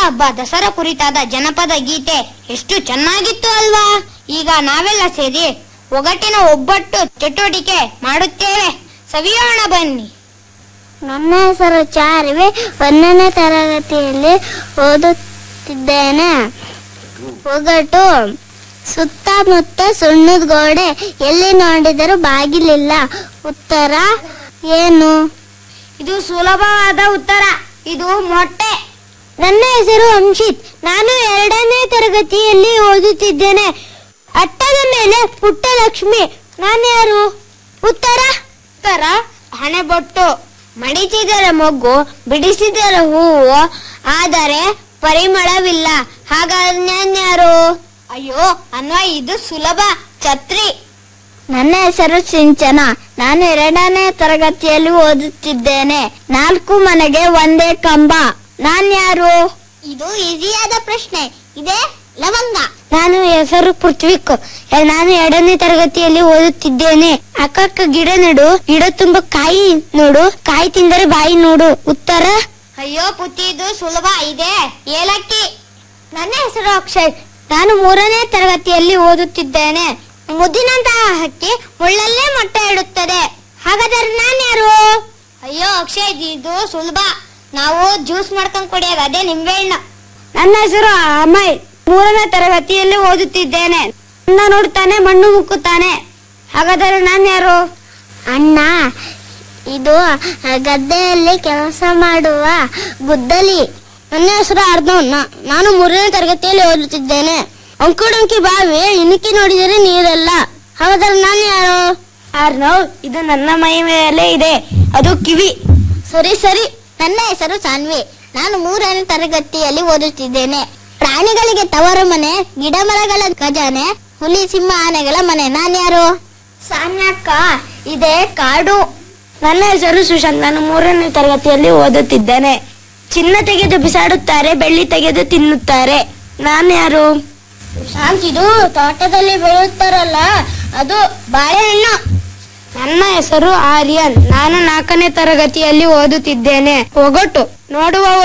ಹಬ್ಬ ದಸರಾ ಕುರಿತಾದ ಜನಪದ ಗೀತೆ ಎಷ್ಟು ಚೆನ್ನಾಗಿತ್ತು ಅಲ್ವಾ ಈಗ ನಾವೆಲ್ಲ ಸೇರಿ ಒಗಟಿನ ಒಬ್ಬಟ್ಟು ಚಟುವಟಿಕೆ ಮಾಡುತ್ತೇವೆ ಸವಿಯೋಣ ಬನ್ನಿ ನನ್ನ ಹೆಸರು ಚಾರ್ವಿ ಒಂದನೇ ತರಗತಿಯಲ್ಲಿ ಓದುತ್ತಿದ್ದೇನೆ ಒಗಟು ಸುತ್ತಮುತ್ತ ಸುಣ್ಣದ ಗೋಡೆ ಎಲ್ಲಿ ನೋಡಿದರೂ ಬಾಗಿಲಿಲ್ಲ ಉತ್ತರ ಏನು ಇದು ಸುಲಭವಾದ ಉತ್ತರ ಇದು ಮೊಟ್ಟೆ ನನ್ನ ಹೆಸರು ಅಂಶಿತ್ ನಾನು ಎರಡನೇ ತರಗತಿಯಲ್ಲಿ ಓದುತ್ತಿದ್ದೇನೆ ಅಟ್ಟದ ಮೇಲೆ ಪುಟ್ಟ ಲಕ್ಷ್ಮಿ ನಾನು ಯಾರು ಉತ್ತರ ಉತ್ತರ ಹಣೆಬೊಟ್ಟು ಮಡಿಸಿದರ ಮೊಗ್ಗು ಬಿಡಿಸಿದರ ಹೂವು ಆದರೆ ಪರಿಮಳವಿಲ್ಲ ಹಾಗಾದ್ರೆ ಯಾರು ಅಯ್ಯೋ ಅನ್ವಯ ಇದು ಸುಲಭ ಛತ್ರಿ ನನ್ನ ಹೆಸರು ಸಿಂಚನ ನಾನು ಎರಡನೇ ತರಗತಿಯಲ್ಲಿ ಓದುತ್ತಿದ್ದೇನೆ ನಾಲ್ಕು ಮನೆಗೆ ಒಂದೇ ಕಂಬ ನಾನ್ಯಾರು ಇದು ಈಸಿಯಾದ ಪ್ರಶ್ನೆ ಇದೆ ಲವಂಗ ನಾನು ಹೆಸರು ಪೃಥ್ವಿಕ್ ನಾನು ಎರಡನೇ ತರಗತಿಯಲ್ಲಿ ಓದುತ್ತಿದ್ದೇನೆ ಅಕ್ಕಕ್ಕ ಗಿಡ ನೆಡು ಗಿಡ ತುಂಬ ಕಾಯಿ ನೋಡು ಕಾಯಿ ತಿಂದರೆ ಬಾಯಿ ನೋಡು ಉತ್ತರ ಅಯ್ಯೋ ಪುತ್ತಿ ಇದು ಸುಲಭ ಇದೆ ಏಲಕ್ಕಿ ನನ್ನ ಹೆಸರು ಅಕ್ಷಯ್ ನಾನು ಮೂರನೇ ತರಗತಿಯಲ್ಲಿ ಓದುತ್ತಿದ್ದೇನೆ ಮುದ್ದಿನಂತಹ ಹಕ್ಕಿ ಮುಳ್ಳಲ್ಲೇ ಮೊಟ್ಟೆ ಇಡುತ್ತದೆ ಹಾಗಾದರೆ ನಾನ್ಯಾರು ಅಯ್ಯೋ ಅಕ್ಷಯ್ ಇದು ಸುಲಭ ನಾವು ಜ್ಯೂಸ್ ಮಾಡ್ಕೊಂಡ್ ಕುಡಿಯೋದು ಅದೇ ನಿಂಬೆಹಣ್ಣು ನನ್ನ ಹೆಸರು ಅಮಯ್ ಮೂರನೇ ತರಗತಿಯಲ್ಲಿ ಓದುತ್ತಿದ್ದೇನೆ ಅಣ್ಣ ನೋಡುತ್ತಾನೆ ಮಣ್ಣು ಮುಕ್ಕುತ್ತಾನೆ ಹಾಗಾದರೆ ನಾನು ಯಾರು ಅಣ್ಣ ಇದು ಗದ್ದೆಯಲ್ಲಿ ಕೆಲಸ ಮಾಡುವ ಗುದ್ದಲಿ ನನ್ನ ಹೆಸರು ಅರ್ಧವ್ ನಾನು ಮೂರನೇ ತರಗತಿಯಲ್ಲಿ ಓದುತ್ತಿದ್ದೇನೆ ಅಂಕುಡಂಕಿ ಬಾವಿ ಇಣುಕಿ ನೋಡಿದರೆ ನೀರಲ್ಲ ಹಾಗಾದರೆ ನಾನು ಯಾರು ಅರ್ನವ್ ಇದು ನನ್ನ ಮೈ ಮೇಲೆ ಇದೆ ಅದು ಕಿವಿ ಸರಿ ಸರಿ ನನ್ನ ಹೆಸರು ಸಾನ್ವಿ ನಾನು ಮೂರನೇ ತರಗತಿಯಲ್ಲಿ ಓದುತ್ತಿದ್ದೇನೆ ಪ್ರಾಣಿಗಳಿಗೆ ತವರು ಮನೆ ಗಿಡ ಮರಗಳ ಖಜಾನೆ ಹುಲಿ ಸಿಂಹ ಆನೆಗಳ ಮನೆ ನಾನ್ಯಾರು ಸಾನ್ಯಕ್ಕ ಇದೆ ಕಾಡು ನನ್ನ ಹೆಸರು ಸುಶಾಂತ್ ನಾನು ಮೂರನೇ ತರಗತಿಯಲ್ಲಿ ಓದುತ್ತಿದ್ದೇನೆ ಚಿನ್ನ ತೆಗೆದು ಬಿಸಾಡುತ್ತಾರೆ ಬೆಳ್ಳಿ ತೆಗೆದು ತಿನ್ನುತ್ತಾರೆ ನಾನು ಯಾರು ಶಾಂತ್ ಇದು ತೋಟದಲ್ಲಿ ಬೆಳೆಯುತ್ತಾರಲ್ಲ ಅದು ಬಾಳೆಹಣ್ಣು ನನ್ನ ಹೆಸರು ಆರ್ಯನ್ ನಾನು ನಾಲ್ಕನೇ ತರಗತಿಯಲ್ಲಿ ಓದುತ್ತಿದ್ದೇನೆ ಒಗಟು ನೋಡುವ